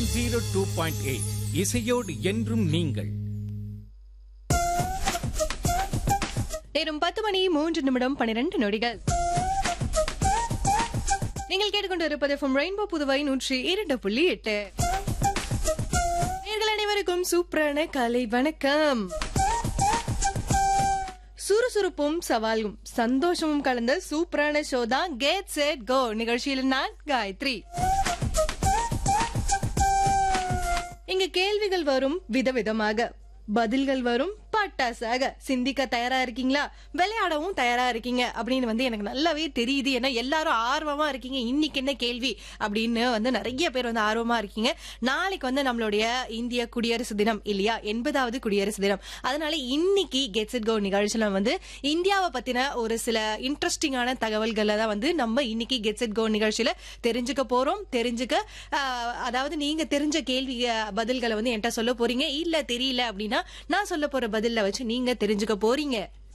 zero two point eight இசையோடு என்றும் நீங்கள் நேரம் பத்து மணி மூன்று நிமிடம் பன்னிரண்டு நொடிகள் நீங்கள் கேட்டுக்கொண்டு இருப்பது from ரெயின்போ புதுவை நூற்றி இரண்டு புள்ளி எட்டு நேர்கள் அனைவருக்கும் சூப்பரான காலை வணக்கம் சுறுசுறுப்பும் சவாலும் சந்தோஷமும் கலந்த சூப்பரான ஷோ தான் கேட் செட் கோ நிகழ்ச்சியில் நான் காயத்ரி இங்க கேள்விகள் வரும் விதவிதமாக பதில்கள் வரும் பட்டாசாக சிந்திக்க தயாரா இருக்கீங்களா விளையாடவும் தயாரா இருக்கீங்க அப்படின்னு வந்து எனக்கு நல்லாவே தெரியுது ஏன்னா எல்லாரும் ஆர்வமா இருக்கீங்க இன்னைக்கு என்ன கேள்வி அப்படின்னு வந்து நிறைய பேர் வந்து ஆர்வமா இருக்கீங்க நாளைக்கு வந்து நம்மளுடைய இந்திய குடியரசு தினம் இல்லையா எண்பதாவது குடியரசு தினம் அதனால இன்னைக்கு கெட்ஸ் இட் கோ நிகழ்ச்சியில வந்து இந்தியாவை பத்தின ஒரு சில இன்ட்ரெஸ்டிங்கான தகவல்களை தான் வந்து நம்ம இன்னைக்கு கெட்ஸ் இட் கோ நிகழ்ச்சியில தெரிஞ்சுக்க போறோம் தெரிஞ்சுக்க ஆஹ், அதாவது நீங்க தெரிஞ்ச கேள்வி அஹ், பதில்களை வந்து என்கிட்ட சொல்ல போறீங்க இல்ல தெரியல அப்படின்னா நான் சொல்ல போற பதில்ல வச்சு நீங்க தெரிஞ்சுக்க போறீங்க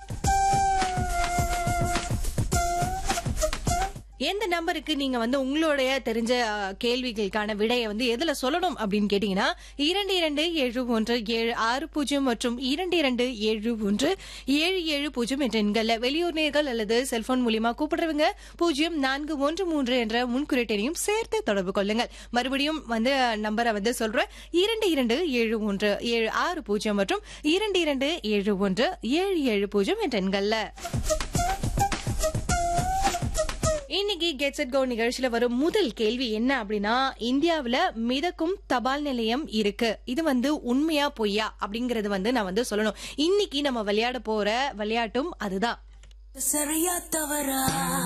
எந்த நம்பருக்கு நீங்க வந்து உங்களுடைய தெரிஞ்ச அஹ், கேள்விகளுக்கான விடையை வந்து எதுல சொல்லணும் அப்படின்னு கேட்டீங்கன்னா இரண்டு இரண்டு ஏழு ஒன்று ஏழு ஆறு பூஜ்ஜியம் மற்றும் இரண்டு இரண்டு ஏழு ஒன்று ஏழு ஏழு பூஜ்ஜியம் என்ற எண்கள்ல வெளியூர் நேர்கள் அல்லது செல்போன் மூலியமா கூப்பிடுறவங்க பூஜ்ஜியம் நான்கு ஒன்று மூன்று என்ற முன்குறியீட்டையும் சேர்த்து தொடர்பு கொள்ளுங்கள் மறுபடியும் வந்து நம்பரை வந்து சொல்றேன் இரண்டு இரண்டு ஏழு ஒன்று ஏழு ஆறு பூஜ்ஜியம் மற்றும் இரண்டு இரண்டு ஏழு ஒன்று ஏழு ஏழு பூஜ்ஜியம் என்ற எண்கள்ல இன்னைக்கு கெட்ஸ் இட் கோ நிகழ்ச்சியில வரும் முதல் கேள்வி என்ன அப்படின்னா இந்தியாவுல மிதக்கும் தபால் நிலையம் இருக்கு இது வந்து உண்மையா பொய்யா அப்படிங்கறது வந்து நான் வந்து சொல்லணும் இன்னைக்கு நம்ம விளையாட போற விளையாட்டும் அதுதான் சரியா தவறா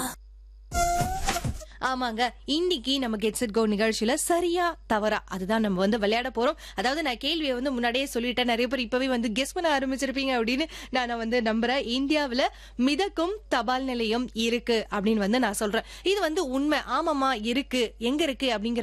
ஆமாங்க இன்னைக்கு நம்ம கெட்ஸ் இட் கோ நிகழ்ச்சியில சரியா தவறா அதுதான் நம்ம வந்து விளையாட போறோம் அதாவது நான் கேள்வியை வந்து முன்னாடியே சொல்லிட்டேன் நிறைய பேர் இப்பவே வந்து கெஸ் பண்ண ஆரம்பிச்சிருப்பீங்க அப்படின்னு நான் வந்து நம்புறேன் இந்தியாவுல மிதக்கும் தபால் நிலையம் இருக்கு அப்படின்னு வந்து நான் சொல்றேன் இது வந்து உண்மை ஆமாமா இருக்கு எங்க இருக்கு அப்படிங்கிற